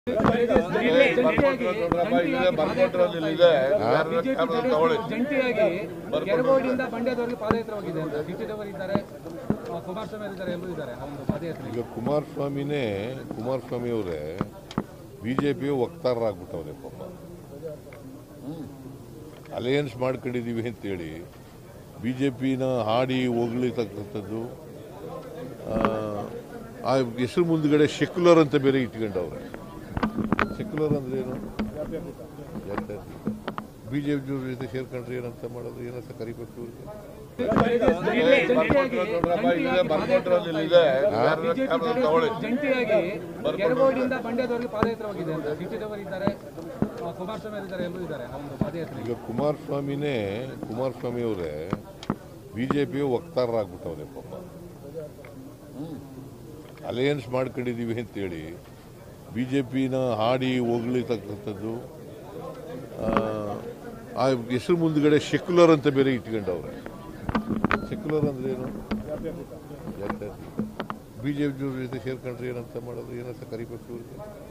ಜಂಟಿಯಾಗಿ ಕೆರಗೋಡಿಯಿಂದ ಮಂಡ್ಯದವರೆಗೆ ಪಾದಯಾತ್ರೆ ಹೋಗಿದೆ ಅಂತ ಡಿ ಟಿ ದೇವರು ಇದ್ದಾರೆ ಆ, ಕುಮಾರಸ್ವಾಮಿ ಅವರು ಇದ್ದಾರೆ ಎಲ್ಲರೂ ಇದ್ದಾರೆ ಆ ಒಂದು ಪಾದಯಾತ್ರೆ ಈಗ ಕುಮಾರಸ್ವಾಮಿನೇ ಕುಮಾರಸ್ವಾಮಿ ಅವರೇ ಬಿಜೆಪಿಯ ವಕ್ತಾರರಾಗ್ಬಿಟ್ಟವ್ರೆ ಪಾಪ ಅಲಯನ್ಸ್ ಮಾಡ್ಕೊಂಡಿದೀವಿ ಅಂತೇಳಿ ಬಿಜೆಪಿನ ಹಾಡಿ ಹೊಗಳಿತಕ್ಕಂಥದ್ದು ಆ, ಆ ಹೆಸರು ಮುಂದ್ಗಡೆ ಸೆಕ್ಯುಲರ್ ಅಂತ ಬೇರೆ ಇಟ್ಕೊಂಡವ್ರೆ ಸೆಕ್ಯುಲರ್ ಅಂದ್ರೆ ಏನು ಬಿಜೆಪಿ ಜೊತೆ ಸೇರ್ಕೊಂಡ್ರೆ ಏನಂತ ಮಾಡೋದು ಏನಂತ ಕರಿಬೇಕು ಇವ್ರಿಗೆ ಜಂಟಿಯಾಗಿ ಕೆರಗೋಡಿಯಿಂದ ಮಂಡ್ಯದವರೆಗೆ ಪಾದಯಾತ್ರೆ ಹೋಗಿದೆ ಅಂತ ಡಿ ಟಿ ದೇವರು ಇದ್ದಾರೆ ಆ, ಕುಮಾರಸ್ವಾಮಿ ಅವರು ಇದ್ದಾರೆ ಎಲ್ಲರೂ ಇದ್ದಾರೆ ಆ ಒಂದು ಪಾದಯಾತ್ರೆ ಈಗ ಕುಮಾರಸ್ವಾಮಿನೇ ಕುಮಾರಸ್ವಾಮಿ ಅವರೇ ಬಿಜೆಪಿಯ ವಕ್ತಾರರಾಗ್ಬಿಟ್ಟವ್ರೆ ಪಾಪ ಅಲಯನ್ಸ್ ಮಾಡ್ಕೊಂಡಿದೀವಿ ಅಂತೇಳಿ ಬಿಜೆಪಿನ ಹಾಡಿ ಹೊಗಳಿತಕ್ಕಂಥದ್ದು ಆ, ಆ ಹೆಸರು ಮುಂದ್ಗಡೆ ಸೆಕ್ಯುಲರ್ ಅಂತ ಬೇರೆ ಇಟ್ಕೊಂಡವ್ರೆ ಸೆಕ್ಯುಲರ್ ಅಂದ್ರೆ ಏನು ಬಿಜೆಪಿ ಜೊತೆ ಸೇರ್ಕೊಂಡ್ರೆ ಏನಂತ ಮಾಡೋದು ಏನಂತ ಕರಿಬೇಕು ಇವ್ರಿಗೆ